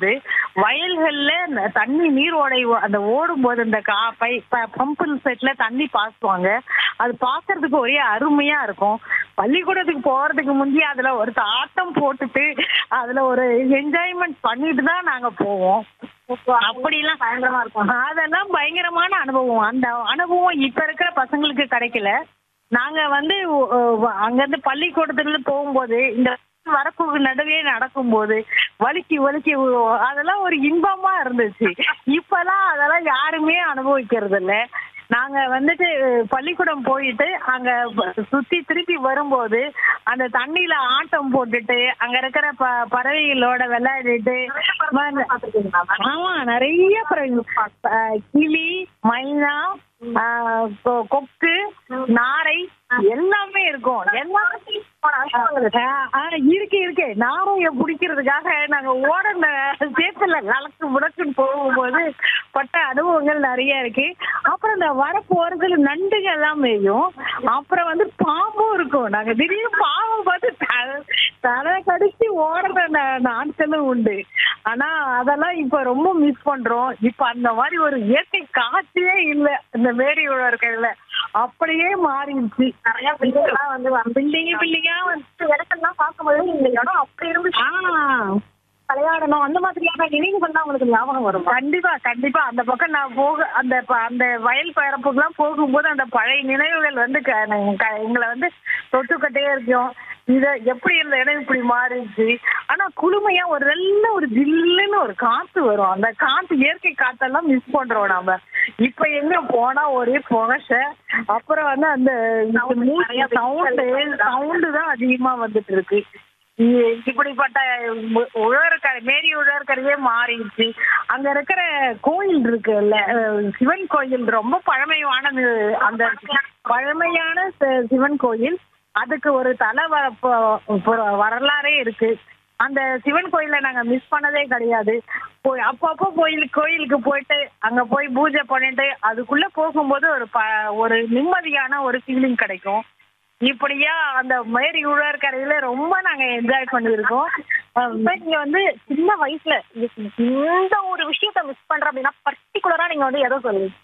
போது வயல்கள்ல ந- தண்ணி நீர் ஓடை ஓ- அந்த ஓடும்போது அந்த கா பை பம்பு செட்ல தண்ணி பாசுவாங்க அது பாக்குறதுக்கு ஒரே அருமையா இருக்கும் பள்ளிக்கூடத்துக்கு போறதுக்கு முந்தைய அதுல ஒரு ஆட்டம் போட்டுட்டு அதுல ஒரு என்ஜாய்மெண்ட் பண்ணிட்டு தான் நாங்க போவோம் அப்படிலாம் பயங்கரமா இருக்கும் அதெல்லாம் பயங்கரமான அனுபவம் அந்த அனுபவம் இப்ப இருக்கிற பசங்களுக்கு கிடைக்கல நாங்க வந்து அஹ், அங்கிருந்து பள்ளிக்கூடத்துல இருந்து போகும்போது இந்த வரப்புக்கு நடுவே நடக்கும்போது வலிக்கி வலிக்கி விழுவோம். அதெல்லாம் ஒரு இன்பமா இருந்துச்சு இப்பெல்லாம் அதெல்லாம் யாருமே அனுபவிக்கிறது இல்ல நாங்க வந்துட்டு பள்ளிக்கூடம் போயிட்டு அங்க ப- சுத்தி திருப்பி வரும்போது அந்த தண்ணியில ஆட்டம் போட்டுட்டு அங்க இருக்கிற ப பறவைகளோட விளையாடிட்டு ஆமா நிறைய பறவைகள் அஹ் கிளி மைனா ஆஹ் கொ- கொக்கு நாரை எல்லாமே இருக்கும் எல்லாமே ஆஹ் ஆஹ் இருக்கு இருக்கு நாரைய பிடிக்கிறதுக்காக நாங்க ஓட சேத்துல கலக்கு முடக்குன்னு போகும்போது பட்ட அனுபவங்கள் நிறைய இருக்கு அப்புறம் இந்த வரப்பு ஓரத்துல நண்டுங்க எல்லாம் மேயும் அப்புறம் வந்து பாம்பும் இருக்கும் நாங்க திடீர்னு பாம்பு பார்த்து த- தலை கடிச்சு ஓடுற நா- நாட்களும் உண்டு ஆனா அதெல்லாம் இப்ப ரொம்ப மிஸ் பண்றோம் இப்ப அந்த மாதிரி ஒரு இயற்கை காட்சியே இல்ல இந்த மேரி உழவர்கள்ல அப்படியே மாறிடுச்சு நிறைய பில்டிங்லாம் வந்து பில்டிங் பில்டிங்கா வந்து இடத்தெல்லாம் பார்க்கும்போது இந்த இடம் அப்படி இருந்து ஆஹ் விளையாடணும் அந்த மாதிரியான நினைவுகள் தான் உங்களுக்கு ஞாபகம் வரும் கண்டிப்பா கண்டிப்பா அந்த பக்கம் நான் போக அந்த ப- அந்த வயல் பரப்புக்குலாம் போகும்போது அந்த பழைய நினைவுகள் வந்து க- நான் க- எங்களை வந்து தொட்டுக்கிட்டே இருக்கும் இத எப்படி இருந்த இடம் இப்படி மாறிடுச்சு ஆனா குளுமையா ஒரு நல்ல ஒரு ஜில்லுன்னு ஒரு காத்து வரும் அந்த காத்து இயற்கை காத்தெல்லாம் மிஸ் பண்றோம் நாம இப்ப எங்க போனா ஒரே புகச அப்புறம் வந்து அந்த சவுண்டு சவுண்டு தான் அதிகமா வந்துட்டு இருக்கு இ- இப்படிப்பட்ட உ- உழவர்கரை மேரி உழவர்கரையே மாறிடுச்சு அங்க இருக்கிற கோயில் இருக்குல்ல அஹ் சிவன் கோயில் ரொம்ப பழமையானது அந்த பழமையான சி- சிவன் கோயில் அதுக்கு ஒரு தல வ- ப- ப- வரலாறே இருக்கு அந்த சிவன் கோயிலை நாங்க மிஸ் பண்ணதே கிடையாது போய் அப்பப்போ கோயில் கோயிலுக்கு போயிட்டு அங்க போய் பூஜை பண்ணிட்டு அதுக்குள்ள போகும்போது ஒரு ப ஒரு நிம்மதியான ஒரு ஃபீலிங் கிடைக்கும் இப்படியா அந்த மேரி உழவர்கரையில ரொம்ப நாங்க என்ஜாய் பண்ணியிருக்கோம் அஹ் இப்ப நீங்க வந்து சின்ன வயசுல இந்த ஒரு விஷயத்த மிஸ் பண்ற அப்படின்னா பர்டிகுலரா நீங்க வந்து எதை சொல்லுவீங்க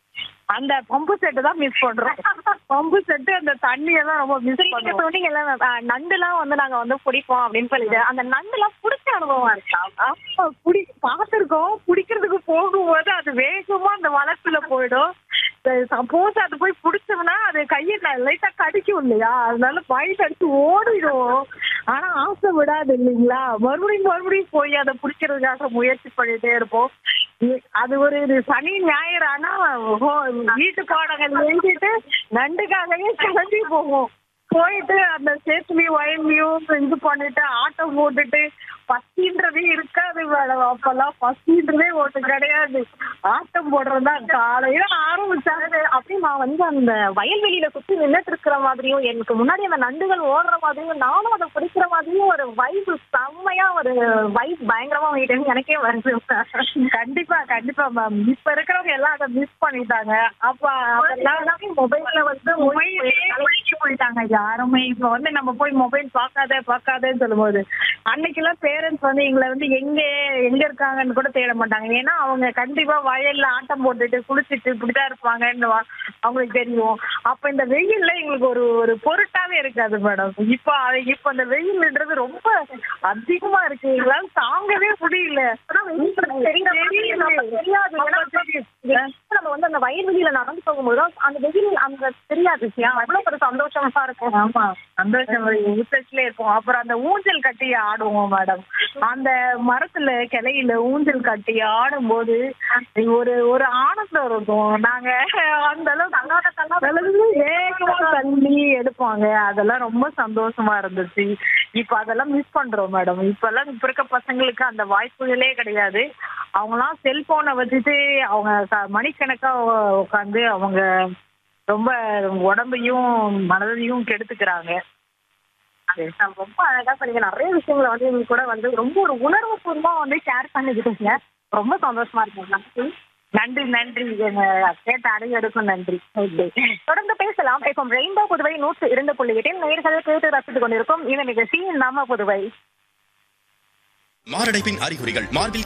அந்த பம்பு செட்டு தான் மிஸ் பண்றோம் பம்பு செட்டு அந்த தண்ணியை தான் ரொம்ப மிஸ் நீங்க பண்றோம் சொன்னீங்கல்ல அஹ், நண்டுலாம் வந்து நாங்க வந்து பிடிப்போம் அப்படின்னு சொல்லிட்டு அந்த நண்டுலாம் பிடிச்ச அனுபவம் இருக்கா ஆமா, புடி பார்த்திருக்கோம் பிடிக்கிறதுக்கு போகும்போது அது வேகமா அந்த வளர்ப்புல போயிடும் சப்போஸ் அது போய் பிடிச்சோம்னா அது கையை லைட்டா கடிக்கும் இல்லையா அதனால பயிர் அடிச்சு ஓடிடும் ஆனா ஆசை விடாது இல்லைங்களா மறுபடியும் மறுபடியும் போய் அதை பிடிக்கிறதுக்காக முயற்சி பண்ணிட்டே இருப்போம் இ- அது ஒரு இது சனி ஞாயிறு ஆனா ஹோ- வீட்டு பாடங்கள் எழுதிட்டு நண்டுக்காகவே கிளம்பி போவோம் போயிட்டு அந்த சேத்துலயும் வயல்லையும் இது பண்ணிட்டு ஆட்டம் போட்டுட்டு பசின்றதே இருக்காது மேடம் அப்பெல்லாம் பசின்றதே ஒண்ணு கிடையாது ஆட்டம் போடுறதுதான் காலையில ஆரம்பிச்சாங்க அப்படியே நான் வந்து அந்த வயல்வெளியில சுத்தி நின்னுட்டு இருக்கிற மாதிரியும் எனக்கு முன்னாடி அந்த நண்டுகள் ஓடுற மாதிரியும் நானும் அதை பிடிக்கிற மாதிரியும் ஒரு வைப் செம்மையா ஒரு வைப் பயங்கரமா வாங்கிட்டேன்னு எனக்கே வருது கண்டிப்பா கண்டிப்பா மேம் இப்ப இருக்கிறவங்க எல்லாம் அதை மிஸ் பண்ணிட்டாங்க அப்ப அதெல்லாம் மொபைல்ல வந்து மொபைலே ஒழிச்சு போயிட்டாங்க யாருமே இப்ப வந்து நம்ம போய் மொபைல் பார்க்காத பார்க்காதன்னு சொல்லும்போது அன்னைக்கெல்லாம் பேரண்ட்ஸ் வந்து எங்களை வந்து எங்க எங்க இருக்காங்கன்னு கூட தேட மாட்டாங்க ஏன்னா அவங்க கண்டிப்பா வயல்ல ஆட்டம் போட்டுட்டு குளிச்சுட்டு இப்படிதான் இருப்பாங்கன்னு வா- அவங்களுக்கு தெரியும் அப்ப இந்த வெயில்ல எங்களுக்கு ஒரு ஒரு பொருட்டாவே இருக்காது மேடம் இப்ப அது- இப்ப அந்த வெயில்ன்றது ரொம்ப அதிகமா இருக்கு எங்களால தாங்கவே முடியல தெரியாது ஏன்னா இப்ப நம்ம வந்து அந்த வயல்வெளியில நடந்து போகும்போது அந்த வெயில் அந்த தெரியாது அவ்வளவு ஒரு சந்தோஷமா இருக்கும் ஆமா சந்தோஷம் உச்சத்துல இருக்கும் அப்புறம் அந்த ஊஞ்சல் கட்டி ஆடுவோம் மேடம் அந்த மரத்துல கிளையில ஊஞ்சல் கட்டி ஆடும்போது ஒரு ஒரு ஆனந்தம் இருக்கும் நாங்க அந்த அளவுக்கு வேகமா தள்ளி எடுப்பாங்க அதெல்லாம் ரொம்ப சந்தோஷமா இருந்துச்சு இப்ப அதெல்லாம் மிஸ் பண்றோம் மேடம் இப்ப எல்லாம் இப்ப இருக்க பசங்களுக்கு அந்த வாய்ப்புகளே கிடையாது அவங்கலாம் செல்போனை வச்சுட்டு அவங்க க- மணிக்கணக்கா உட்காந்து அவங்க ரொம்ப உடம்பையும் மனதையும் கெடுத்துக்கிறாங்க ரொம்ப அழகா சொன்னீங்க நிறைய விஷயங்களை வந்து எங்க கூட வந்து ரொம்ப ஒரு உணர்வு பூர்வமா வந்து ஷேர் பண்ணிக்கிட்டீங்க ரொம்ப சந்தோஷமா இருக்குங்க நன்றி நன்றி எங்க கேட்ட அனைவருக்கும் நன்றி தொடர்ந்து பேசலாம் இப்போ ரெயின்போ புதுவை நூற்று இரண்டு புள்ளி எட்டில் நேர்கள் கேட்டு ரசித்துக் கொண்டிருக்கும் இந்த நிகழ்ச்சி நம்ம புதுவை மாரடைப்பின் அறிகுறிகள் மார்பில்